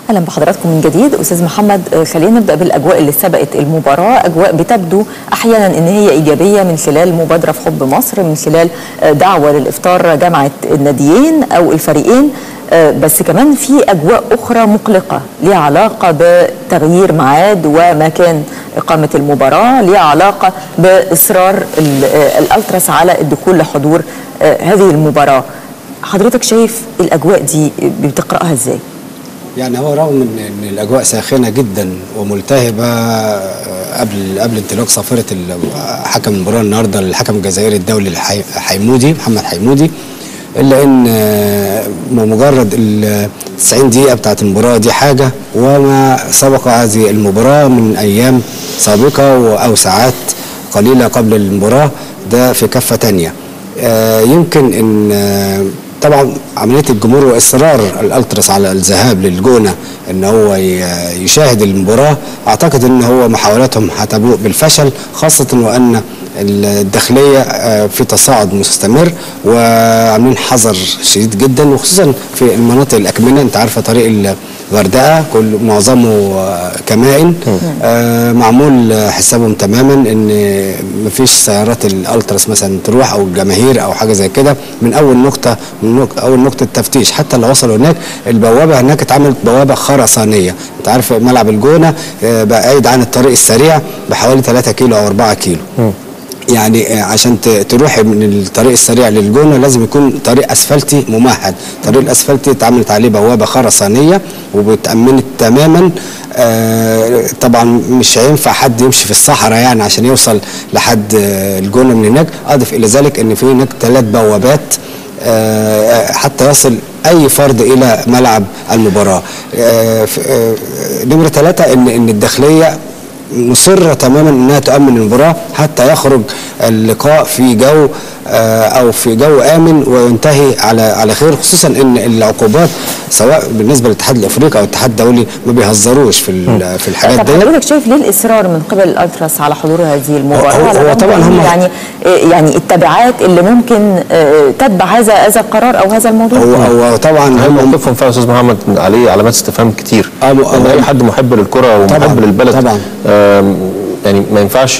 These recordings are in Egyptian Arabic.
اهلا بحضراتكم من جديد استاذ محمد آه، خلينا نبدا بالاجواء اللي سبقت المباراه اجواء بتبدو احيانا ان هي ايجابيه من خلال مبادره في حب مصر من خلال آه، دعوه للافطار جامعه الناديين او الفريقين آه، بس كمان في اجواء اخرى مقلقه ليها علاقه بتغيير ميعاد ومكان اقامه المباراه ليها علاقه باصرار ال- آه، الالتراس على الدخول لحضور آه، هذه المباراه حضرتك شايف الاجواء دي بتقراها ازاي يعني هو رغم ان إن الاجواء ساخنه جدا وملتهبه آه، قبل قبل انطلاق صافره ال- حكم المباراه النهارده الحكم الجزائري الدولي الحي- حيمودي محمد حيمودي الا ان آه، مجرد ال 90 دقيقه بتاعت المباراه دي حاجه وما سبق هذه المباراه من ايام سابقه و- او ساعات قليله قبل المباراه ده في كفه تانية آه، يمكن ان آه، طبعا عمليه الجمهور واصرار الالتراس على الذهاب للجونه ان هو ي- يشاهد المباراه اعتقد ان هو محاولاتهم هتبوء بالفشل خاصه وان الداخليه آه، في تصاعد مستمر وعاملين حذر شديد جدا وخصوصا في المناطق الاكمنه انت عارفه طريق الغردقه كل معظمه آه، كمائن آه، معمول آه، حسابهم تماما ان مفيش سيارات الالتراس مثلا تروح او الجماهير او حاجه زي كده من اول نقطه من نق- اول نقطه تفتيش حتى لو وصلوا هناك البوابه هناك اتعملت بوابه خرسانيه انت عارف ملعب الجونه آه، بعيد عن الطريق السريع بحوالي 3 كيلو او 4 كيلو يعني آه، عشان ت- تروحي من الطريق السريع للجونه لازم يكون طريق اسفلتي ممهد الطريق الاسفلتي اتعملت عليه بوابه خرسانيه وبتامنت تماما آه، طبعا مش هينفع حد يمشي في الصحراء يعني عشان يوصل لحد آه، الجونه من هناك اضف الى ذلك ان في هناك ثلاث بوابات آه، حتى يصل اي فرد الى ملعب المباراه آه، ف- آه، نمره ثلاثه ان ان الداخليه مصرة تماما انها تؤمن المباراة حتى يخرج اللقاء في جو آه، او في جو امن وينتهي على على خير خصوصا ان العقوبات سواء بالنسبه للاتحاد الافريقي او الاتحاد الدولي ما بيهزروش في ال- في الحاجات طب دي حضرتك شايف ليه الاصرار من قبل الالتراس على حضور هذه المباراه هو- على هو الرغم طبعاً من هم- يعني يعني التبعات اللي ممكن آه، تتبع هذا هذا القرار او هذا الموضوع هو هو طبعا هل هم موقفهم فعلا يا استاذ محمد عليه علامات استفهام كتير آه، م- ان آه، اي حد محب للكره طبعاً، ومحب للبلد طبعاً. آم، يعني ما ينفعش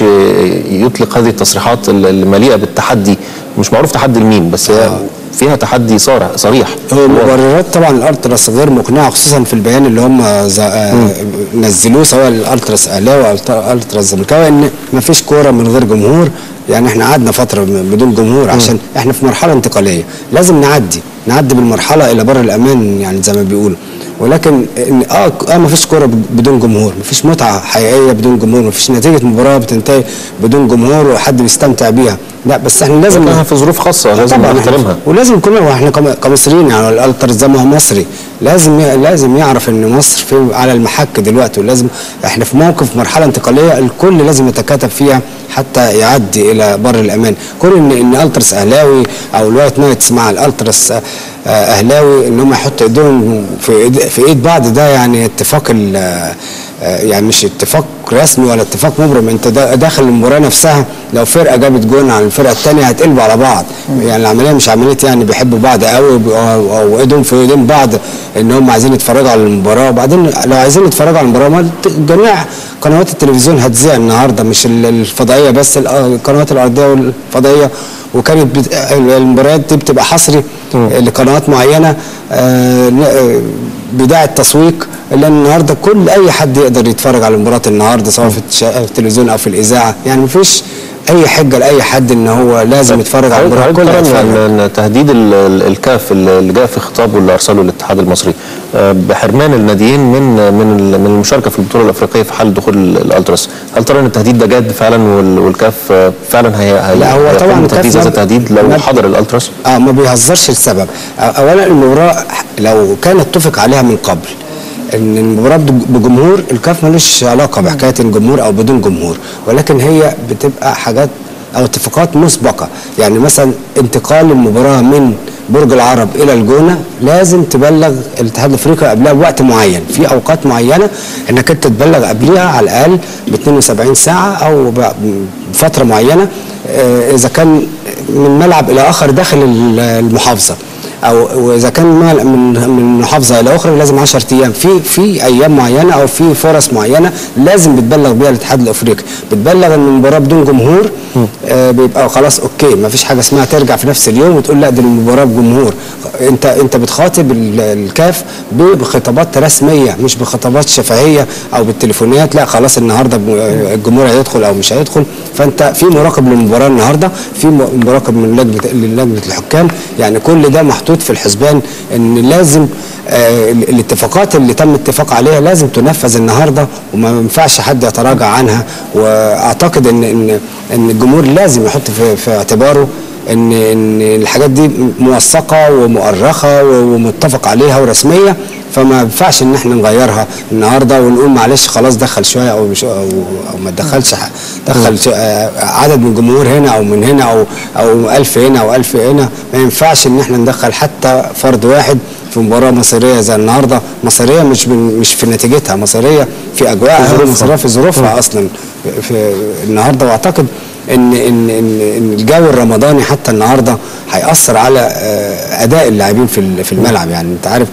يطلق هذه التصريحات ال- المليئه بالتحدي مش معروف تحدي لمين بس هي فيها تحدي صارح صريح هو مبررات طبعا الالتراس غير مقنعه خصوصا في البيان اللي هم ز- آه، نزلوه سواء الالتراس اهلاوي او الالتراس زملكاوي ان ما فيش كوره من غير جمهور يعني احنا قعدنا فتره م- بدون جمهور عشان احنا في مرحله انتقاليه لازم نعدي نعدي بالمرحله الى بر الامان يعني زي ما بيقولوا ولكن إن اه اه ما فيش كوره بدون جمهور ما فيش متعه حقيقيه بدون جمهور ما فيش نتيجه مباراه بتنتهي بدون جمهور وحد بيستمتع بيها لا بس احنا لازم لازم في ظروف خاصه لازم طبعا نحترمها ولازم كلنا واحنا كم- كمصريين يعني الالتر زي ما هو مصري لازم ي- لازم يعرف ان مصر في على المحك دلوقتي ولازم احنا في موقف مرحله انتقاليه الكل لازم يتكاتف فيها حتى يعدي الى بر الامان كون ان ان الترس اهلاوي او الوايت نايتس مع الالترس آه، اهلاوي ان هم يحطوا ايديهم في إيد في ايد بعض ده يعني اتفاق ال- آه، يعني مش اتفاق رسمي ولا اتفاق مبرم انت دا- داخل المباراه نفسها لو فرقه جابت جون على الفرقه الثانيه هتقلبوا على بعض يعني العمليه مش عمليه يعني بيحبوا بعض قوي وب- او أو ايدهم في ايدين بعض ان هم عايزين يتفرجوا على المباراه وبعدين لو عايزين يتفرجوا على المباراه ما ت- جميع قنوات التلفزيون هتذيع النهارده مش ال- الفضائيه بس ال- القنوات الارضيه والفضائيه وكانت بت- المباريات دي بتبقى حصري لقنوات معينه آه، ن- آه، بداعي التسويق لان النهارده كل اي حد يقدر يتفرج على المباراه النهارده سواء في التش- في التلفزيون او في الاذاعه يعني مفيش اي حجه لاي حد ان هو لازم يتفرج على المباراه حضرتك كل ترى يتفرج ان إن تهديد ال- ال- الكاف اللي جاء في خطابه اللي ارسله الاتحاد المصري آه، بحرمان الناديين من من ال- من المشاركه في البطوله الافريقيه في حال دخول ال- الالتراس هل ترى ان التهديد ده جاد فعلا وال- والكاف آه، فعلا هي هي لا، هو هيقوم طبعاً بتنفيذ الكاف هذا ما- التهديد لو ما- حضر الالتراس اه ما بيهزرش السبب أ- اولا المباراه لو كان اتفق عليها من قبل ان المباراه بج- بجمهور الكاف ملوش علاقه بحكايه الجمهور او بدون جمهور ولكن هي بتبقى حاجات او اتفاقات مسبقه يعني مثلا انتقال المباراه من برج العرب الى الجونه لازم تبلغ الاتحاد الافريقي قبلها بوقت معين في اوقات معينه انك انت تبلغ قبلها على الاقل ب 72 ساعه او ب- بفتره معينه آه، اذا كان من ملعب الى اخر داخل ال- المحافظه او واذا كان مال- من من محافظه الى اخرى لازم 10 ايام في في ايام معينه او في فرص معينه لازم بتبلغ بيها الاتحاد الافريقي بتبلغ ان المباراه بدون جمهور آه بيبقى خلاص اوكي ما فيش حاجه اسمها ترجع في نفس اليوم وتقول لا دي المباراه بجمهور انت انت بتخاطب ال- الكاف بخطابات رسميه مش بخطابات شفهيه او بالتليفونات لا خلاص النهارده ب- الجمهور هيدخل او مش هيدخل فانت في مراقب للمباراه النهارده في م- مراقب من لجنه لجنه الحكام يعني كل ده محطوط في الحسبان ان لازم آه ال- الاتفاقات اللي تم الاتفاق عليها لازم تنفذ النهارده وما ينفعش حد يتراجع عنها واعتقد ان ان ان الجمهور لازم يحط في, في اعتباره ان ان الحاجات دي موثقه ومؤرخه ومتفق عليها ورسميه فما ينفعش ان احنا نغيرها النهارده ونقول معلش خلاص دخل شويه او مش او, أو ما تدخلش ح- دخل ش- آه، عدد من الجمهور هنا او من هنا او او 1000 هنا او 1000 هنا ما ينفعش ان احنا ندخل حتى فرد واحد في مباراه مصيريه زي النهارده مصيريه مش من مش في نتيجتها مصيريه في اجواءها مصيريه في ظروفها اصلا في النهارده واعتقد ان ان ان ان الجو الرمضاني حتى النهارده هيأثر على آه، اداء اللاعبين في ال- في الملعب يعني انت عارف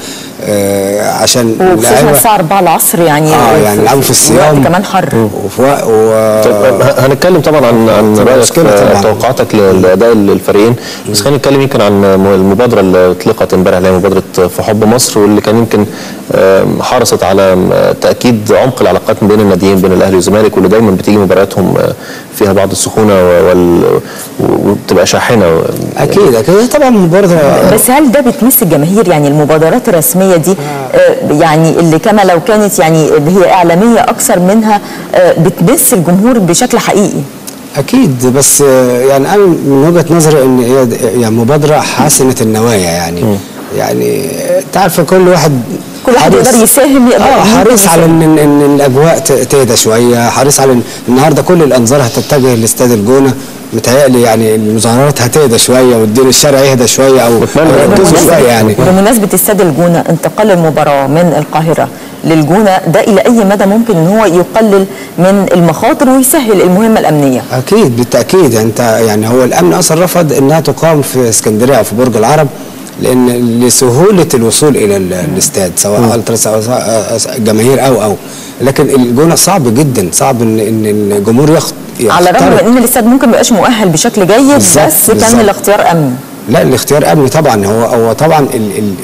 آه، عشان وخصوصا اللعيبة- الساعه 4 العصر يعني اه يعني يلعبوا في الصيام وقت كمان حر وفي وق- و... طب ه- هنتكلم طبعا عن عن طبعاً رايك مشكلة في طبعاً. توقعاتك ل- لاداء الفريقين بس خلينا نتكلم يمكن عن م- المبادره اللي اطلقت امبارح اللي هي مبادره في حب مصر واللي كان يمكن آم، حرصت على آم، تاكيد عمق العلاقات ما بين الناديين بين الاهلي والزمالك واللي دايما بتيجي مبارياتهم آه، فيها بعض السخونه و- وال- و- وبتبقى شاحنه اكيد اكيد طبعا المباراه بس هل ده بتمس الجماهير يعني المبادرات الرسميه دي آه، يعني اللي كما لو كانت يعني هي اعلاميه اكثر منها آه، بتمس الجمهور بشكل حقيقي اكيد بس آه، يعني انا من وجهه نظري ان هي د- يعني مبادره حسنه النوايا يعني يعني انت عارف كل واحد كل واحد حريص- يقدر يساهم، يقدر اه يمكن حريص على يساهم. ان ان إن الاجواء ت- تهدى شويه حريص على ان النهارده كل الانظار هتتجه لاستاد الجونه متهيألي يعني المظاهرات هتهدى شويه والدين الشارع يهدى شويه او بتمنى أو يركزوا بمناسبة- شويه يعني بمناسبة استاد الجونة انتقال المباراة من القاهرة للجونة ده إلى أي مدى ممكن أن هو يقلل من المخاطر ويسهل المهمة الأمنية اكيد بالتاكيد انت يعني هو الامن اصلا رفض انها تقام في اسكندريه او في برج العرب لان لسهوله الوصول الى ال- الاستاد سواء التراس او سواء جماهير او او لكن الجونه صعب جدا صعب ان ان الجمهور ياخد على الرغم من يخترق. أن الاستاد ممكن ما يبقاش مؤهل بشكل جيد بالظبط، بس كان بالظبط. الاختيار أمن لا الاختيار امني طبعا هو هو طبعا ال ال ال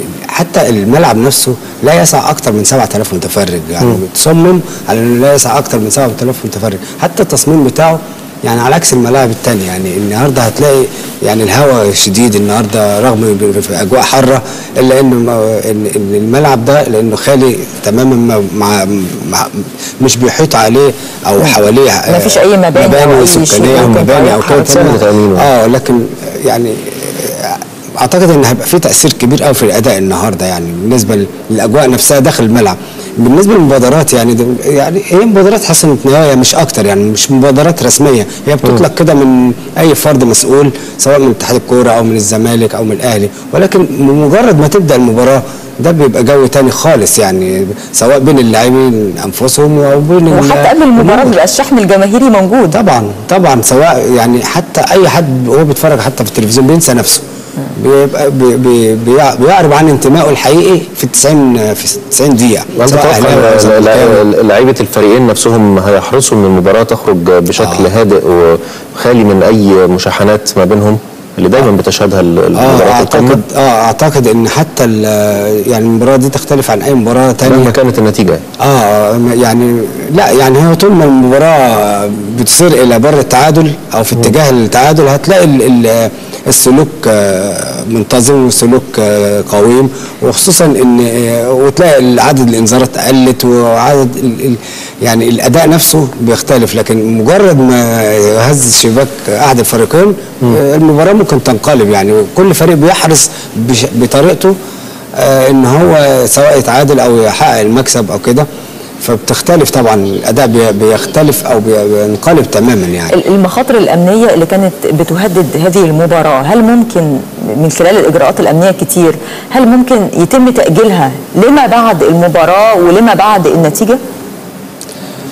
حتى الملعب نفسه لا يسع اكثر من 7000 متفرج يعني متصمم على انه لا يسع اكثر من 7000 متفرج حتى التصميم بتاعه يعني على عكس الملاعب الثانيه يعني النهارده هتلاقي يعني الهواء شديد النهارده رغم ب- في اجواء حاره الا انه ما- ان إن الملعب ده لانه خالي تماما ما- مع, مع مش بيحيط عليه او حواليه ما فيش أي مباني أو أي شيء سكانيه او ممكن مباني او تعيق كده سهل تأمينه. اه لكن يعني اعتقد ان هيبقى في تاثير كبير قوي في الاداء النهارده يعني بالنسبه للاجواء نفسها داخل الملعب بالنسبه للمبادرات يعني ده يعني هي مبادرات حسنه نوايا مش اكتر يعني مش مبادرات رسميه هي بتطلق كده من اي فرد مسؤول سواء من اتحاد الكوره او من الزمالك او من الاهلي ولكن بمجرد ما تبدا المباراه ده بيبقى جو تاني خالص يعني سواء بين اللاعبين انفسهم او بين ال- وحتى قبل المباراة الجمهور. بيبقى الشحن الجماهيري موجود طبعا طبعا سواء يعني حتى اي حد وهو بيتفرج حتى في التلفزيون بينسى نفسه بيبقى بي بي بيع- بيعرب عن انتمائه الحقيقي في 90 في 90 دقيقه انت سواء تتوقع أهلاوي أو إن زملكاوي. ال- لعيبه الفريقين نفسهم هيحرصوا ان المباراه تخرج بشكل آه. هادئ وخالي من اي مشاحنات ما بينهم اللي دايما بتشهدها ال- اه المباريات القمه اعتقد اه اعتقد ان حتى ال- يعني المباراه دي تختلف عن اي مباراه مهما تانية كانت النتيجه اه يعني لا يعني هو طول ما المباراه بتصير الى بر التعادل او في اتجاه التعادل هتلاقي ال ال السلوك آه، منتظم والسلوك آه، قويم وخصوصا ان آه، وتلاقي عدد الانذارات قلت وعدد ال ال يعني الاداء نفسه بيختلف لكن مجرد ما يهز شباك احد الفريقين آه، المباراه ممكن تنقلب يعني كل فريق بيحرص بش- بطريقته آه، ان هو سواء يتعادل او يحقق المكسب او كده فبتختلف طبعا الاداء بي- بيختلف او بي- بينقلب تماما يعني ال- المخاطر الأمنية اللي كانت بتهدد هذه المباراة هل ممكن من خلال الإجراءات الأمنية كتير هل ممكن يتم تأجيلها لما بعد المباراة ولما بعد النتيجة؟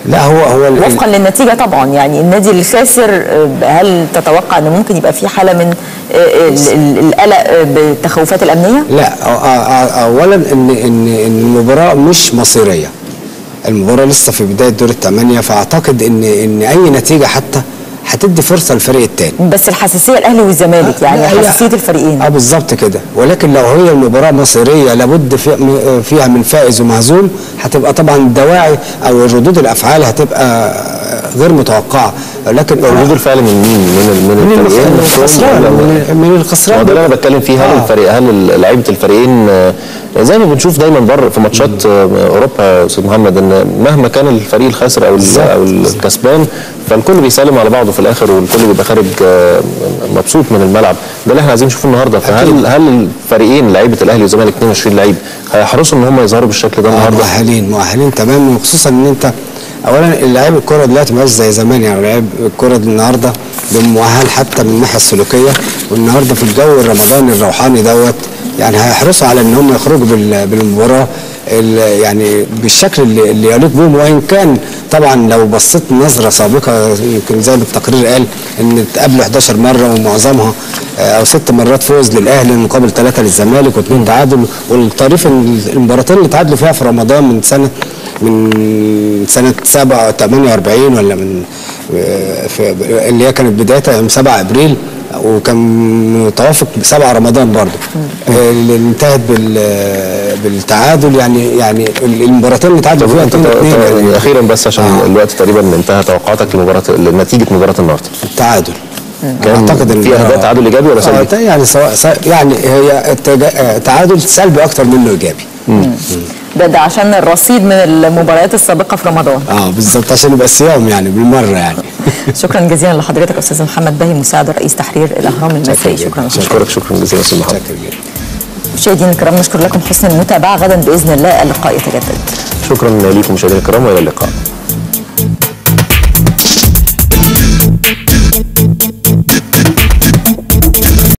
لا هو هو ال- وفقا للنتيجه طبعا يعني النادي الخاسر آه، هل تتوقع ان ممكن يبقى في حاله من آه، ال- ال- القلق آه، بالتخوفات الامنيه؟ لا أ- أ- اولا ان ان ان المباراه مش مصيريه المباراه لسه في بدايه دور الثمانيه فاعتقد ان ان اي نتيجه حتى هتدي فرصه للفريق الثاني بس الحساسيه الاهلي والزمالك يعني لا، هي- حساسيه الفريقين اه بالظبط كده ولكن لو هي المباراه مصيريه لابد في- م- فيها من فائز ومهزوم هتبقى طبعا الدواعي او ردود الافعال هتبقى غير متوقعه لكن ردود الفعل من مين؟ من ال- من من الفريقين الخ- نفسهم الخسران ولا- من, من ما الخسران هو ده اللي انا بتكلم فيه هل آه. الفريق هل لعيبه الفريقين آه، زي ما بنشوف دايما بره في ماتشات آه، اوروبا يا استاذ محمد ان مهما كان الفريق الخاسر او ال- بالظبط. او الكسبان فالكل بيسلم على بعضه في الاخر والكل بيبقى خارج آه، مبسوط من الملعب ده اللي احنا عايزين نشوفه النهارده فهل هل الفريقين لعيبه الاهلي والزمالك 22 لعيب هيحرصوا ان هم يظهروا بالشكل ده آه، النهارده؟ مؤهلين مؤهلين تمام وخصوصا ان انت اولا لعيب الكره دلوقتي ما بقاش زي زمان يعني لعيب الكره النهارده مؤهل حتى من الناحيه السلوكيه والنهارده في الجو الرمضاني الروحاني دوت يعني هيحرصوا على ان هم يخرجوا بال- بالمباراه ال- يعني بالشكل اللي, اللي يليق بهم وان كان طبعا لو بصيت نظره سابقه يمكن زي ما التقرير قال ان اتقابلوا 11 مره ومعظمها آه، او ست مرات فوز للاهلي مقابل ثلاثه للزمالك واثنين تعادل والطريف ان المباراتين اللي تعادلوا فيها في رمضان من سنه من سنه 7 48 ولا من آه، في اللي هي كانت بدايتها يوم 7 ابريل وكان متوافق 7 رمضان برضه آه، اللي انتهت بال- بالتعادل يعني يعني المباراتين اللي تعادلوا فيها 2 2 يعني اخيرا بس عشان آه. الوقت تقريبا انتهى توقعاتك لمباراه لنتيجه مباراه النهارده التعادل كان اعتقد ان في أداء تعادل إيجابي ولا سلبي؟ آه، يعني سواء سواء- يعني هي التجا- آه، تعادل سلبي اكتر منه ايجابي ده ده عشان الرصيد من المباريات السابقه في رمضان اه بالظبط عشان يبقى صيام يعني بالمره يعني شكرا جزيلا لحضرتك استاذ محمد باهي مساعد رئيس تحرير الاهرام المسائي شكرا لحضرتك اشكرك شكرا جزيلا استاذ محمد شكرا جدا مشاهدينا الكرام نشكر لكم حسن المتابعه غدا باذن الله اللقاء يتجدد شكرا لكم مشاهدينا الكرام والى اللقاء